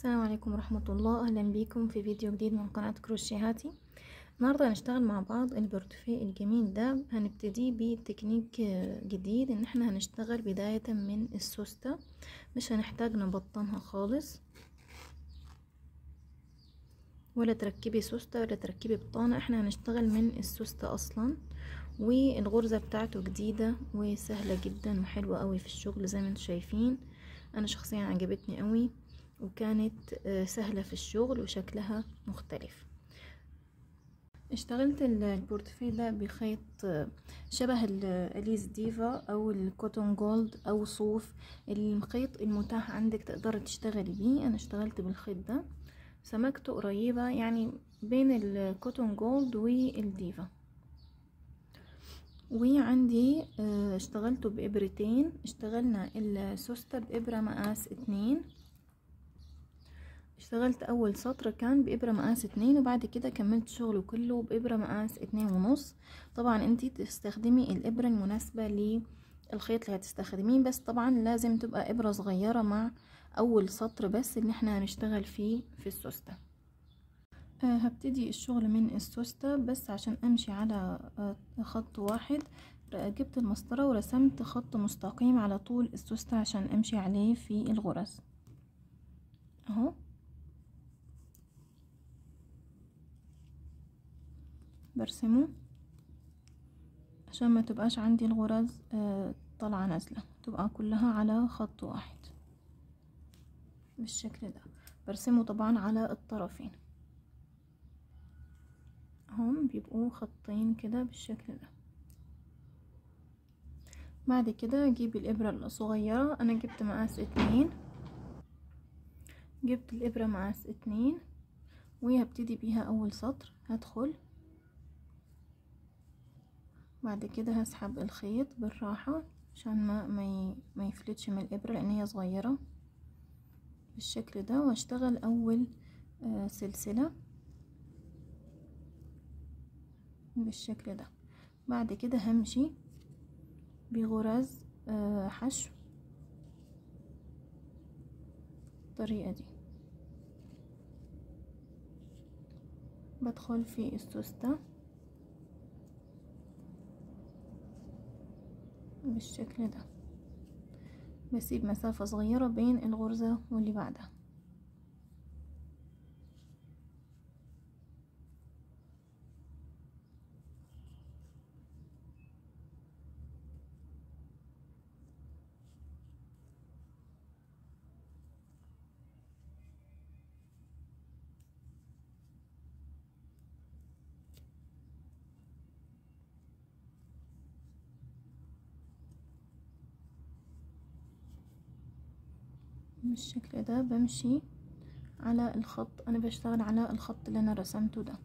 السلام عليكم ورحمة الله أهلا بيكم في فيديو جديد من قناة كروشيهاتي النهاردة هنشتغل مع بعض البورتفيه الجميل ده هنبتدي بتكنيك جديد ان احنا هنشتغل بداية من السوستة مش هنحتاج نبطنها خالص ولا تركبي سوستة ولا تركبي بطانة احنا هنشتغل من السوستة اصلا والغرزة بتاعته جديدة وسهلة جدا وحلوة قوي في الشغل زي ما انتم شايفين انا شخصيا عجبتني قوي وكانت سهلة في الشغل وشكلها مختلف اشتغلت البورتفيه ده بخيط شبه الاليز ديفا او الكوتون جولد او صوف الخيط المتاح عندك تقدر تشتغلي بيه انا اشتغلت بالخيط ده سمكته قريبة يعني بين الكوتون جولد والديفا وعندي اشتغلته بإبرتين اشتغلنا السوستة بإبرة مقاس اتنين اشتغلت اول سطر كان بابرة مقاس اتنين وبعد كده كملت شغله كله بابرة مقاس اتنين ونص طبعا انتي تستخدمي الابرة المناسبة للخيط اللي هتستخدميه بس طبعا لازم تبقى ابرة صغيرة مع اول سطر بس اللي احنا هنشتغل فيه في السوستة أه هبتدي الشغل من السوستة بس عشان امشي على خط واحد جبت المسطرة ورسمت خط مستقيم على طول السوستة عشان امشي عليه في الغرز اهو برسمه عشان ما تبقاش عندي الغرز آه طالعة نازلة تبقى كلها على خط واحد بالشكل ده برسمه طبعا على الطرفين هم بيبقوا خطين كده بالشكل ده بعد كده اجيب الابرة الصغيرة انا جبت مقاس اتنين جبت الابرة مقاس اتنين وهبتدي بيها اول سطر هدخل بعد كده هسحب الخيط بالراحة عشان ما ما, ما يفلتش من الإبرة لأن هي صغيرة بالشكل ده واشتغل أول آه سلسلة بالشكل ده بعد كده همشي بغرز آه حشو بالطريقة دي بدخل في السوستة بالشكل ده بسيب مسافة صغيرة بين الغرزة واللي بعدها بالشكل ده بمشي على الخط انا بشتغل على الخط اللي انا رسمته ده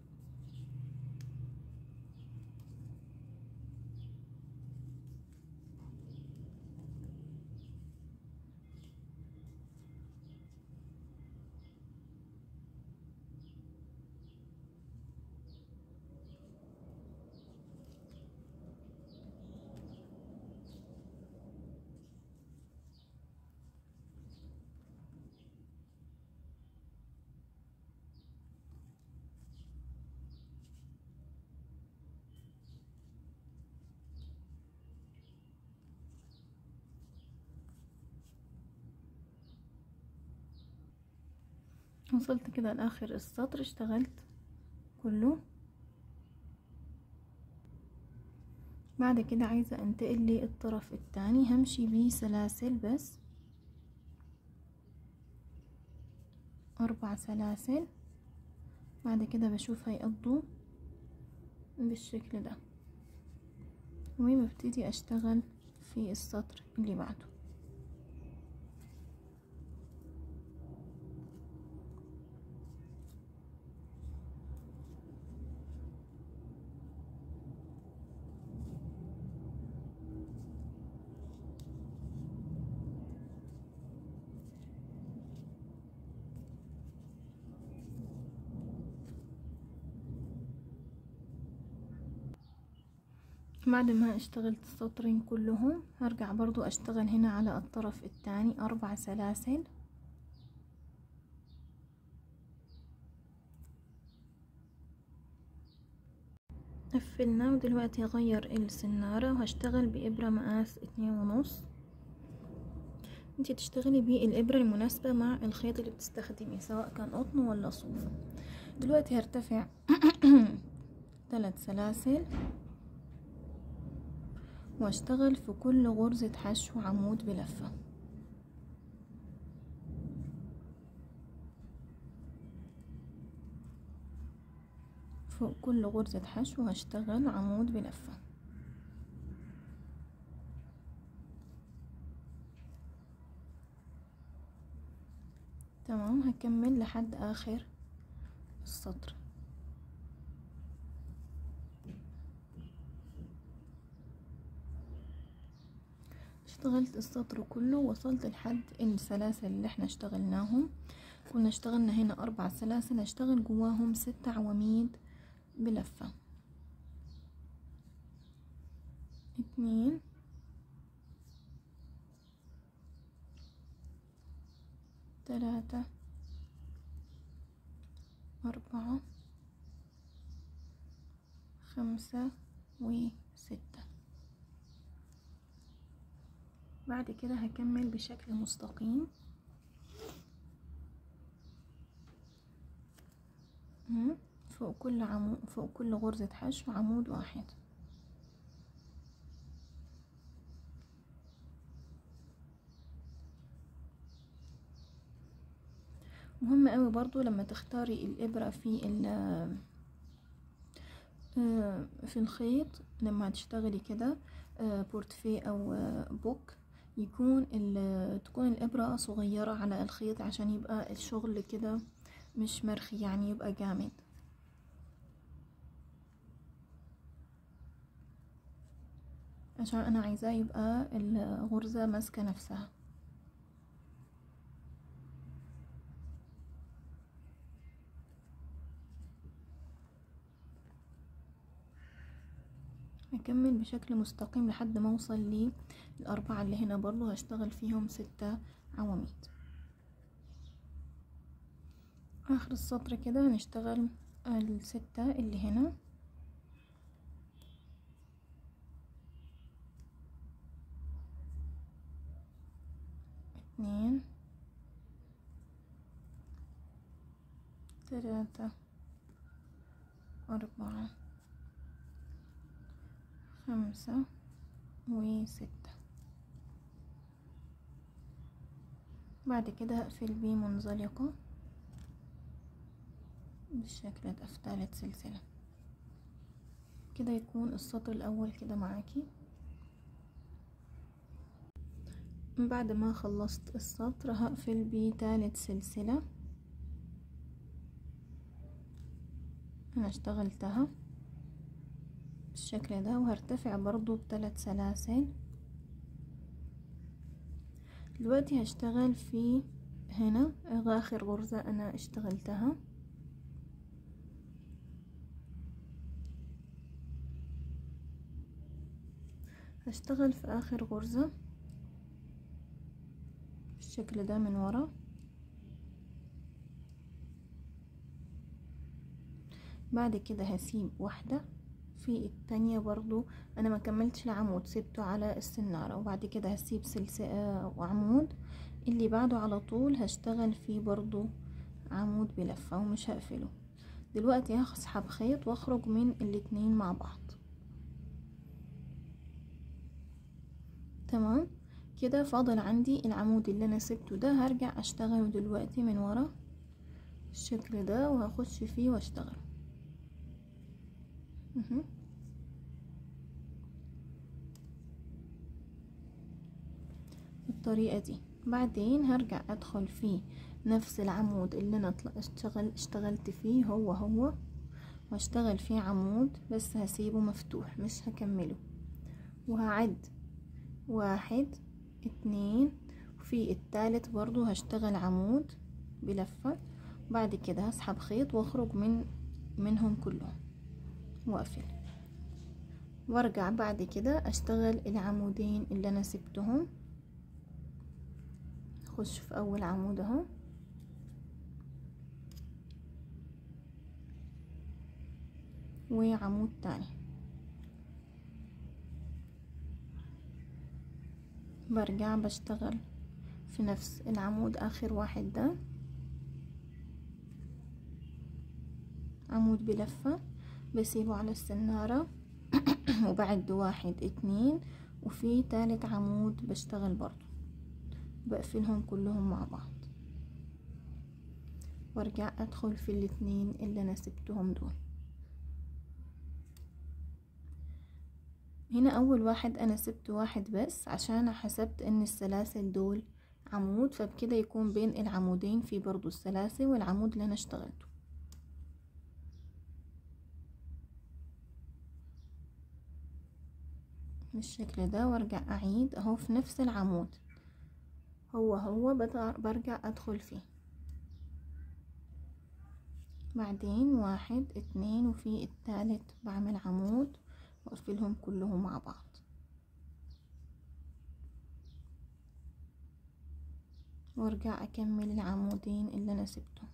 وصلت كده لاخر السطر اشتغلت كله بعد كده عايزة انتقل للطرف التاني همشي بيه سلاسل بس اربع سلاسل بعد كده بشوف هيقضوا بالشكل ده وببتدي اشتغل في السطر اللي بعده بعد ما اشتغلت السطرين كلهم هرجع برضو اشتغل هنا على الطرف الثاني اربع سلاسل قفلنا ودلوقتي هغير السنارة وهشتغل بإبرة مقاس اتنين ونص انتي تشتغلي بالإبرة المناسبة مع الخيط اللي بتستخدميه سواء كان قطن ولا صوف دلوقتي هرتفع ثلاث سلاسل واشتغل في كل غرزة حشو عمود بلفة فوق كل غرزة حشو هشتغل عمود بلفة تمام هكمل لحد آخر السطر اشتغلت السطر كله وصلت لحد السلاسل اللي احنا اشتغلناهم كنا اشتغلنا هنا اربع سلاسل هشتغل جواهم ست عواميد بلفة اتنين تلاتة أربعة خمسة وستة بعد كده هكمل بشكل مستقيم فوق كل عمود فوق كل غرزة حشو عمود واحد مهم قوي برضو لما تختاري الإبرة في في الخيط لما هتشتغلي كده بورتفيه أو بوك يكون تكون الإبرة صغيرة على الخيط عشان يبقى الشغل كده مش مرخي يعني يبقى جامد عشان أنا عايزاه يبقى الغرزة ماسكة نفسها هكمل بشكل مستقيم لحد ما اوصل للأربعة اللي هنا برضو هشتغل فيهم ستة عواميد آخر السطر كده هنشتغل الستة اللي هنا اتنين تلاتة أربعة خمسة وستة بعد كده هقفل بيه منزلقة بالشكل ده في تالت سلسلة كده يكون السطر الأول كده معاكي بعد ما خلصت السطر هقفل بتالت سلسلة أنا اشتغلتها بالشكل ده وهرتفع برضو بثلاث سلاسل دلوقتي هشتغل في هنا اخر غرزة انا اشتغلتها هشتغل في اخر غرزة بالشكل ده من ورا بعد كده هسيب واحدة في التانية برضو انا ما كملتش العمود سبته على السنارة وبعد كده هسيب سلسلة وعمود اللي بعده على طول هشتغل فيه برضو عمود بلفة ومش هقفله دلوقتي هسحب خيط واخرج من الاتنين مع بعض تمام كده فاضل عندي العمود اللي انا سبته ده هرجع اشتغله دلوقتي من ورا الشكل ده وهخش فيه واشتغل بالطريقة دي بعدين هرجع ادخل في نفس العمود اللي انا اشتغل اشتغلت فيه هو هو واشتغل فيه عمود بس هسيبه مفتوح مش هكمله وهعد واحد اتنين وفي التالت برضو هشتغل عمود بلفة بعد كده هسحب خيط واخرج من منهم كلهم واقفل وارجع بعد كده اشتغل العمودين اللي انا سبتهم اخش في اول عمود اهو وعمود تاني برجع بشتغل في نفس العمود اخر واحد ده عمود بلفة بسيبه على السنارة وبعد واحد اتنين وفي تالت عمود بشتغل برضو بقفلهم كلهم مع بعض وارجع ادخل في الاتنين اللي انا سبتهم دول هنا اول واحد انا سبت واحد بس عشان حسبت ان السلاسل دول عمود فبكده يكون بين العمودين في برضو السلاسل والعمود اللي انا اشتغلته بالشكل ده وارجع اعيد اهو في نفس العمود هو هو برجع ادخل فيه بعدين واحد اتنين وفي التالت بعمل عمود واقفلهم كلهم مع بعض وارجع اكمل العمودين اللي انا سبتهم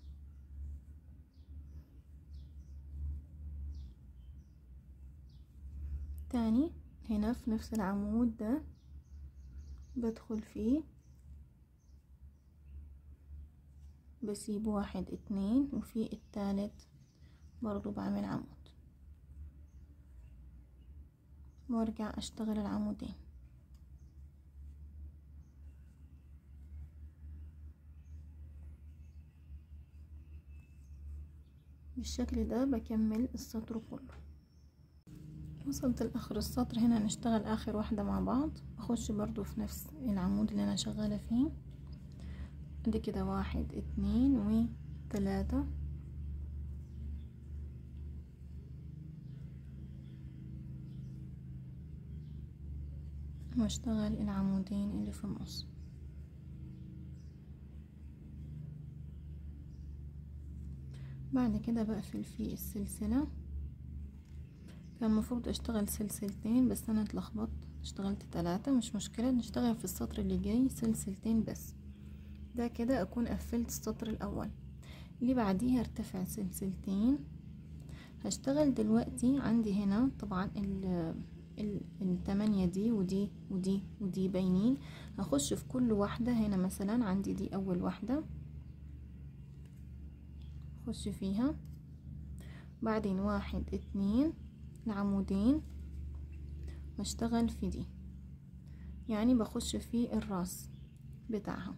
تاني هنا في نفس العمود ده بدخل فيه بسيب واحد اتنين وفي التالت برضو بعمل عمود وارجع اشتغل العمودين بالشكل ده بكمل السطر كله وصلت لاخر السطر هنا نشتغل اخر واحدة مع بعض اخش برضو في نفس العمود اللي انا شغالة فيه ادي كده واحد اتنين وتلاتة واشتغل العمودين اللي في النص بعد كده بقفل في السلسلة كان المفروض اشتغل سلسلتين بس انا اتلخبطت اشتغلت تلاتة مش مشكلة نشتغل في السطر اللي جاي سلسلتين بس ده كده اكون قفلت السطر الاول اللي بعديه هرتفع سلسلتين هشتغل دلوقتي عندي هنا طبعا ال التمانية دي ودي ودي ودي باينين هخش في كل واحدة هنا مثلا عندي دي اول واحدة اخش فيها بعدين واحد اتنين العمودين واشتغل في دي يعني بخش في الراس بتاعها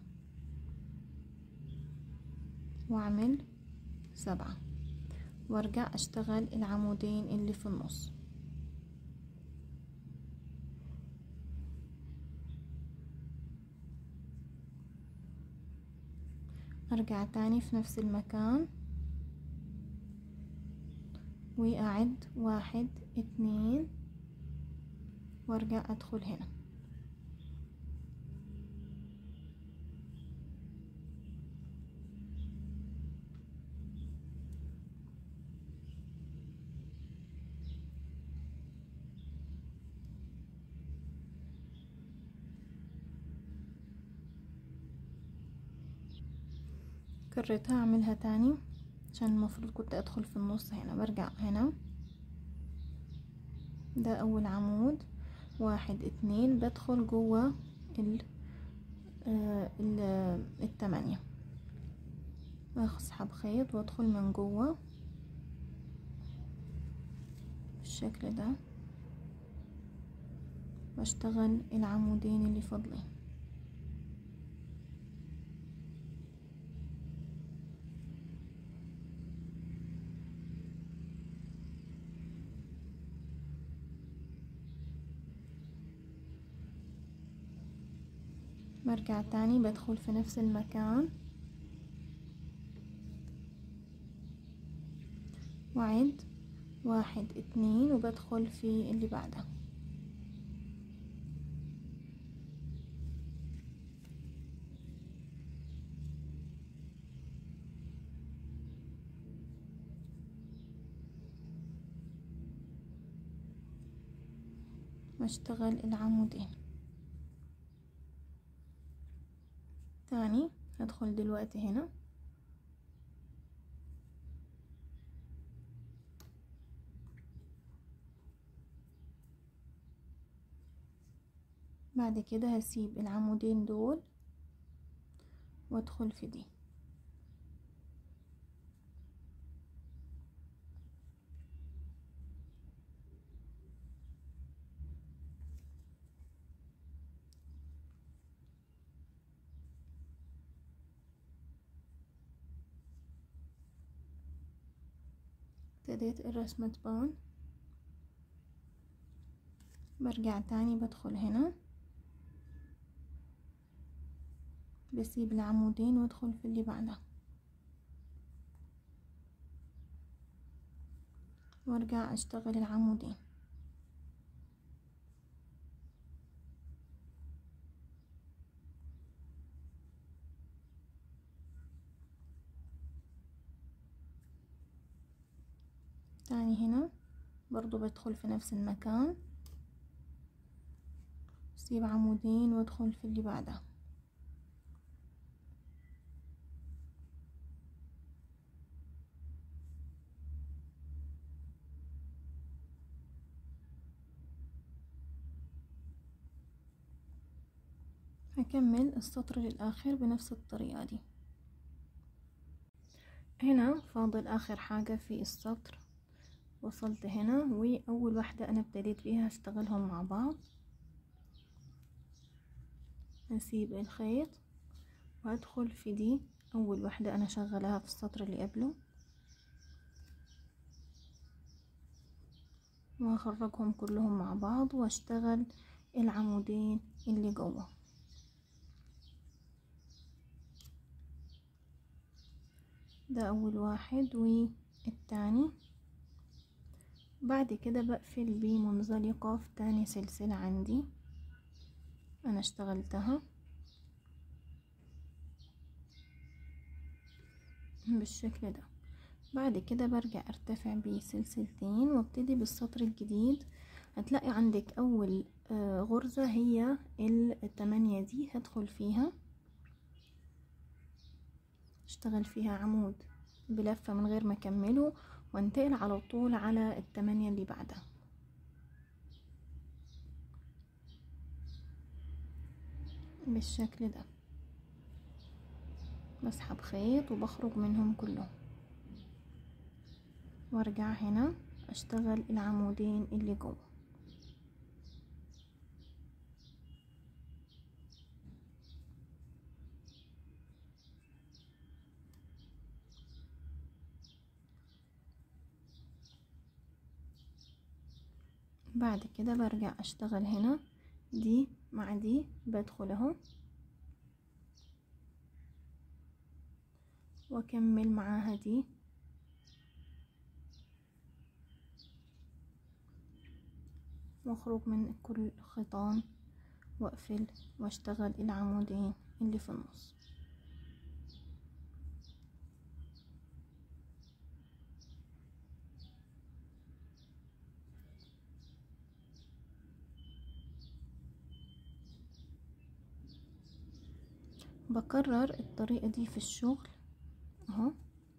واعمل سبعة وارجع اشتغل العمودين اللي في النص ارجع تاني في نفس المكان واعد واحد اتنين وارجع ادخل هنا كررتها اعملها تاني عشان المفروض كنت ادخل في النص هنا برجع هنا ده اول عمود واحد اتنين بدخل جوه ال ال التمانية اسحب خيط وادخل من جوه بالشكل ده واشتغل العمودين اللي فاضلين برجع تاني بدخل في نفس المكان وعد واحد اتنين وبدخل في اللي بعده واشتغل العمودين تاني هدخل دلوقتي هنا بعد كده هسيب العمودين دول وادخل في دي ابتديت الرسمة تبان برجع تاني بدخل هنا بسيب العمودين وادخل في اللي بعده وارجع اشتغل العمودين تاني هنا برضو بدخل في نفس المكان سيب عمودين وادخل في اللي بعده هكمل السطر للآخر بنفس الطريقة دي هنا فاضل آخر حاجة في السطر وصلت هنا وأول واحدة أنا ابتديت بيها هشتغلهم مع بعض هسيب الخيط وهدخل في دي أول واحدة أنا شغلاها في السطر اللي قبله وهخرجهم كلهم مع بعض واشتغل العمودين اللي جوه ده أول واحد والتاني بعد كده بقفل بمنزلقة في تاني سلسلة عندي أنا اشتغلتها بالشكل ده بعد كده برجع ارتفع بسلسلتين وابتدي بالسطر الجديد هتلاقي عندك اول غرزة هي التمانية دي هدخل فيها اشتغل فيها عمود بلفة من غير ما اكمله وانتقل على طول على التمانية اللي بعدها بالشكل ده بسحب خيط وبخرج منهم كلهم وارجع هنا اشتغل العمودين اللي جوه بعد كده برجع اشتغل هنا دي مع دي بدخل اهو واكمل معاها دي واخرج من كل خيطان واقفل واشتغل العمودين اللي في النص بكرر الطريقة دي في الشغل اهو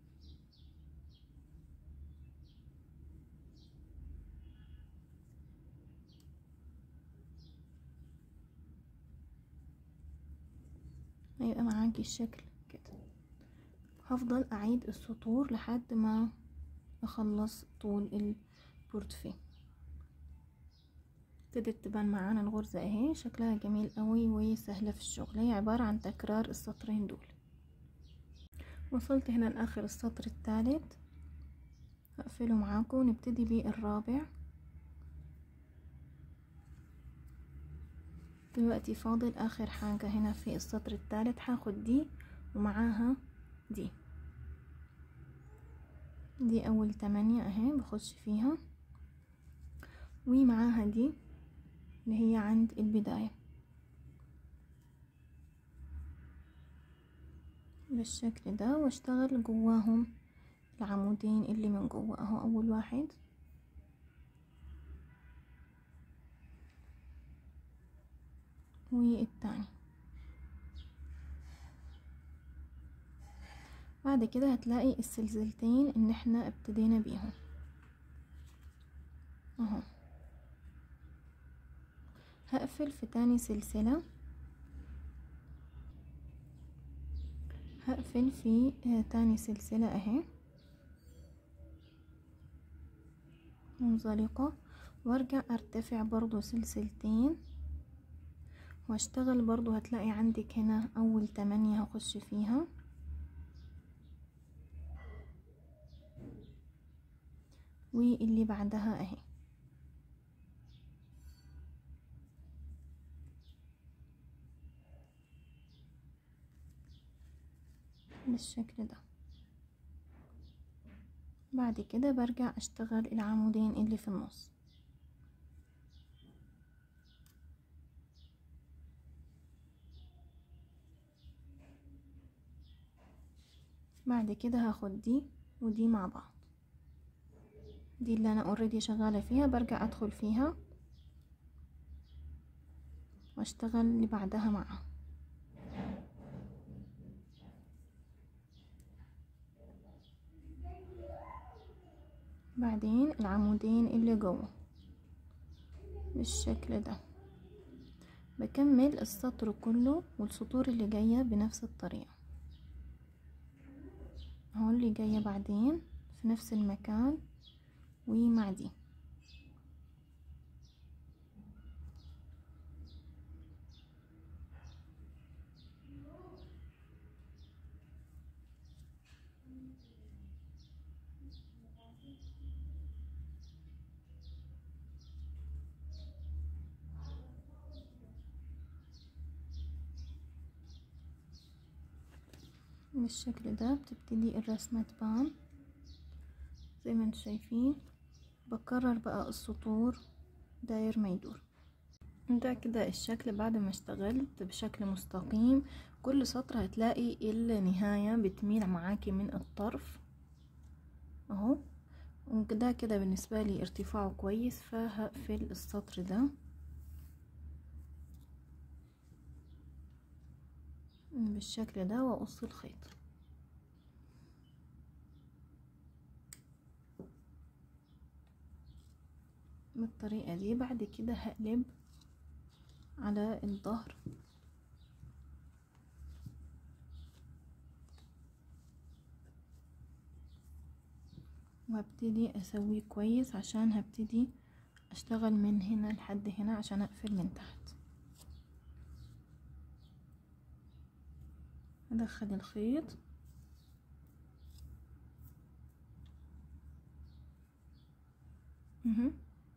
هيبقى معاكي الشكل كده هفضل اعيد السطور لحد ما اخلص طول البورتفيه ابتدت تبان معانا الغرزة اهي شكلها جميل قوي وسهلة في الشغل هي عبارة عن تكرار السطرين دول وصلت هنا لاخر السطر الثالث هقفله معاكم ونبتدي بالرابع دلوقتي فاضل اخر حاجة هنا في السطر الثالث هاخد دي ومعاها دي دي اول تمانية اهي بخش فيها ومعاها دي اللي هي عند البداية بالشكل ده واشتغل جواهم العمودين اللي من جوا اهو اول واحد والتاني بعد كده هتلاقي السلسلتين ان احنا ابتدينا بيهم اهو هقفل في تاني سلسلة هقفل في تاني سلسلة اهي منزلقة وارجع ارتفع برضو سلسلتين واشتغل برضو هتلاقي عندك هنا اول تمانية هخش فيها واللي بعدها اهي بالشكل ده بعد كده برجع اشتغل العمودين اللي في النص بعد كده هاخد دي ودي مع بعض دي اللي انا اوريدي شغالة فيها برجع ادخل فيها واشتغل اللي بعدها معها بعدين العمودين اللي جوه بالشكل ده بكمل السطر كله والسطور اللي جاية بنفس الطريقة اهو اللي جاية بعدين في نفس المكان ومع دي بالشكل ده بتبتدي الرسمة تبان زي ما انتم شايفين بكرر بقى السطور داير ما يدور ده كده الشكل بعد ما اشتغلت بشكل مستقيم كل سطر هتلاقي النهاية بتميل معاكي من الطرف اهو وده كده بالنسبة لي ارتفاعه كويس فهقفل السطر ده بالشكل ده واقص الخيط بالطريقة دي بعد كده هقلب على الظهر وهبتدي اسويه كويس عشان هبتدي اشتغل من هنا لحد هنا عشان اقفل من تحت ادخل الخيط مهم.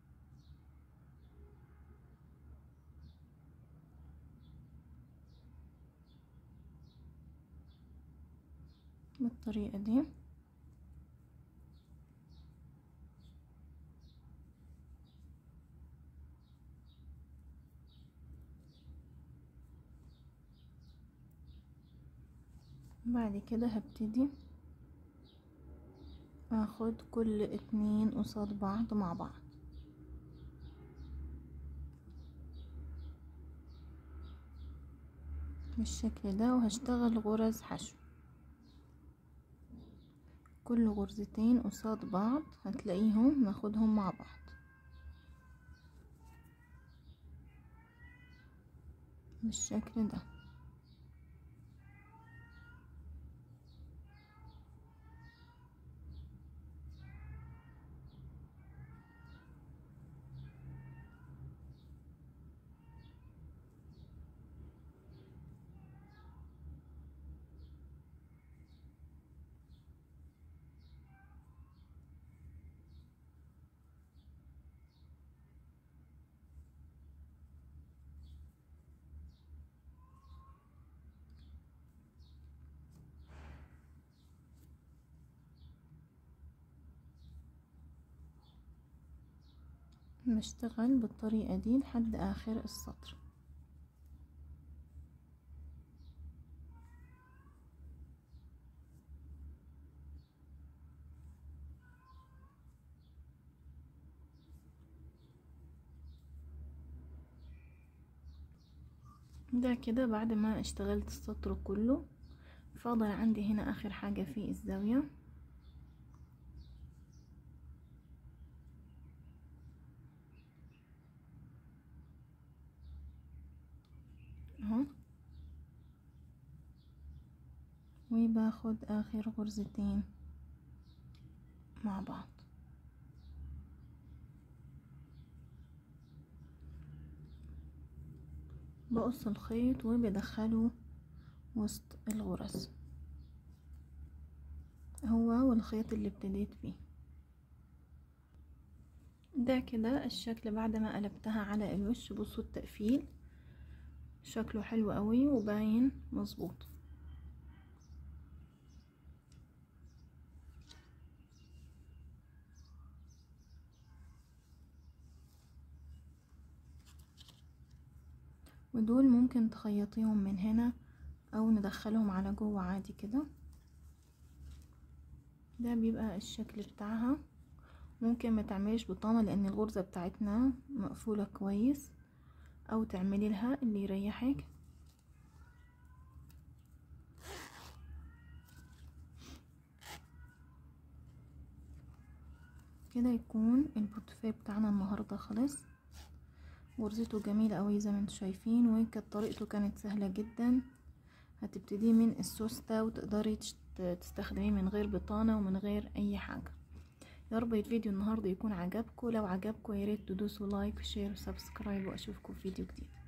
بالطريقة دي بعد كده هبتدي اخد كل اتنين قصاد بعض مع بعض بالشكل ده وهشتغل غرز حشو كل غرزتين قصاد بعض هتلاقيهم ناخدهم مع بعض بالشكل ده بشتغل بالطريقة دي لحد آخر السطر ده كده بعد ما اشتغلت السطر كله فاضل عندي هنا آخر حاجة في الزاوية وباخد اخر غرزتين مع بعض بقص الخيط وبدخله وسط الغرز هو والخيط اللي ابتديت بيه ده كده الشكل بعد ما قلبتها على الوش بصوا التقفيل شكله حلو قوي وباين مظبوط ودول ممكن تخيطيهم من هنا او ندخلهم على جوه عادي كده ده بيبقى الشكل بتاعها ممكن ما تعمليش بطانه لان الغرزه بتاعتنا مقفوله كويس او تعملي لها اللي يريحك كده يكون البورتفيه بتاعنا النهارده خلص غرزته جميلة قوي زي ما انتم شايفين وكانت طريقته كانت سهلة جدا هتبتدي من السوستة وتقدري تستخدميه من غير بطانة ومن غير اي حاجة يا رب الفيديو النهاردة يكون عجبكم لو عجبكم ياريت تدوسوا لايك وشير وسبسكرايب واشوفكم في فيديو جديد